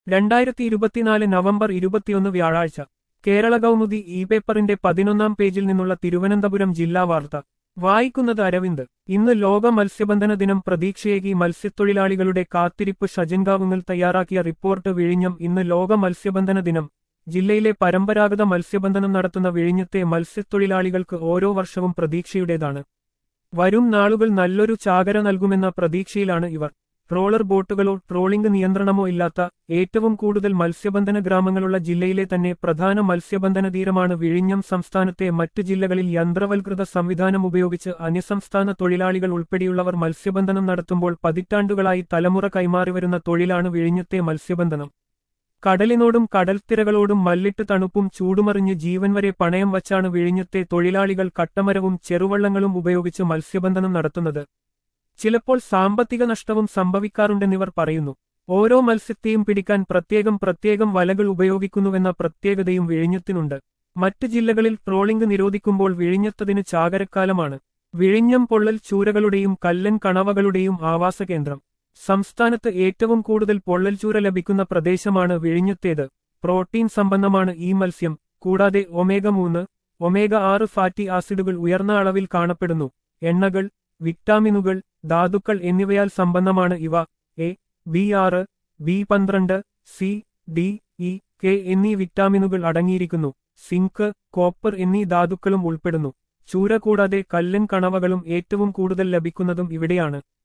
രണ്ടായിരത്തി ഇരുപത്തിനാല് നവംബർ ഇരുപത്തിയൊന്ന് വ്യാഴാഴ്ച കേരള കൗമുദി ഇ പേപ്പറിന്റെ പതിനൊന്നാം പേജിൽ നിന്നുള്ള തിരുവനന്തപുരം ജില്ലാ വാർത്ത വായിക്കുന്നത് അരവിന്ദ് ഇന്ന് ലോക മത്സ്യബന്ധന ദിനം പ്രതീക്ഷയേകി മത്സ്യത്തൊഴിലാളികളുടെ കാത്തിരിപ്പ് ഷജൻകാവുങ്ങൽ തയ്യാറാക്കിയ റിപ്പോർട്ട് വിഴിഞ്ഞം ഇന്ന് ലോക മത്സ്യബന്ധന ദിനം ജില്ലയിലെ പരമ്പരാഗത മത്സ്യബന്ധനം നടത്തുന്ന വിഴിഞ്ഞത്തെ മത്സ്യത്തൊഴിലാളികൾക്ക് ഓരോ വർഷവും പ്രതീക്ഷയുടേതാണ് വരും നാളുകൾ നല്ലൊരു ചാകര നൽകുമെന്ന പ്രതീക്ഷയിലാണ് ഇവർ ട്രോളർ ബോട്ടുകളോ ട്രോളിംഗ് നിയന്ത്രണമോ ഇല്ലാത്ത ഏറ്റവും കൂടുതൽ മത്സ്യബന്ധന ഗ്രാമങ്ങളുള്ള ജില്ലയിലെ തന്നെ പ്രധാന മത്സ്യബന്ധന തീരമാണ് വിഴിഞ്ഞം സംസ്ഥാനത്തെ മറ്റു ജില്ലകളിൽ യന്ത്രവൽകൃത സംവിധാനം ഉപയോഗിച്ച് അന്യസംസ്ഥാന തൊഴിലാളികൾ ഉൾപ്പെടെയുള്ളവർ മത്സ്യബന്ധനം നടത്തുമ്പോൾ പതിറ്റാണ്ടുകളായി തലമുറ കൈമാറിവരുന്ന തൊഴിലാണ് വിഴിഞ്ഞത്തെ മത്സ്യബന്ധനം കടലിനോടും കടൽത്തിരകളോടും മല്ലിട്ട് തണുപ്പും ചൂടുമറിഞ്ഞ് ജീവൻ വരെ പണയം വച്ചാണ് വിഴിഞ്ഞത്തെ തൊഴിലാളികൾ കട്ടമരവും ചെറുവള്ളങ്ങളും ഉപയോഗിച്ച് മത്സ്യബന്ധനം നടത്തുന്നത് ചിലപ്പോൾ സാമ്പത്തിക നഷ്ടവും സംഭവിക്കാറുണ്ടെന്നിവർ പറയുന്നു ഓരോ മത്സ്യത്തെയും പിടിക്കാൻ പ്രത്യേകം പ്രത്യേകം വലകൾ ഉപയോഗിക്കുന്നുവെന്ന പ്രത്യേകതയും വിഴിഞ്ഞത്തിനുണ്ട് മറ്റ് ജില്ലകളിൽ ട്രോളിംഗ് നിരോധിക്കുമ്പോൾ വിഴിഞ്ഞത്തതിന് ചാകരക്കാലമാണ് വിഴിഞ്ഞം പൊള്ളൽ ചൂരകളുടെയും കല്ലൻ കണവകളുടെയും ആവാസകേന്ദ്രം സംസ്ഥാനത്ത് ഏറ്റവും കൂടുതൽ പൊള്ളൽ ചൂര ലഭിക്കുന്ന പ്രദേശമാണ് വിഴിഞ്ഞത്തേത് പ്രോട്ടീൻ സമ്പന്നമാണ് ഈ മത്സ്യം കൂടാതെ ഒമേഗ മൂന്ന് ഒമേഗ ആറ് ഫാറ്റി ആസിഡുകൾ ഉയർന്ന അളവിൽ കാണപ്പെടുന്നു എണ്ണകൾ വിറ്റാമിനുകൾ ധാതുക്കൾ എന്നിവയാൽ സമ്പന്നമാണ് ഇവ എ ബി ആറ് ബി പന്ത്രണ്ട് സി ഡി ഇ കെ എന്നീ വിറ്റാമിനുകൾ അടങ്ങിയിരിക്കുന്നു സിങ്ക് കോപ്പർ എന്നീ ധാതുക്കളും ഉൾപ്പെടുന്നു ചൂര കൂടാതെ കല്ലൻ കണവകളും ഏറ്റവും കൂടുതൽ ലഭിക്കുന്നതും ഇവിടെയാണ്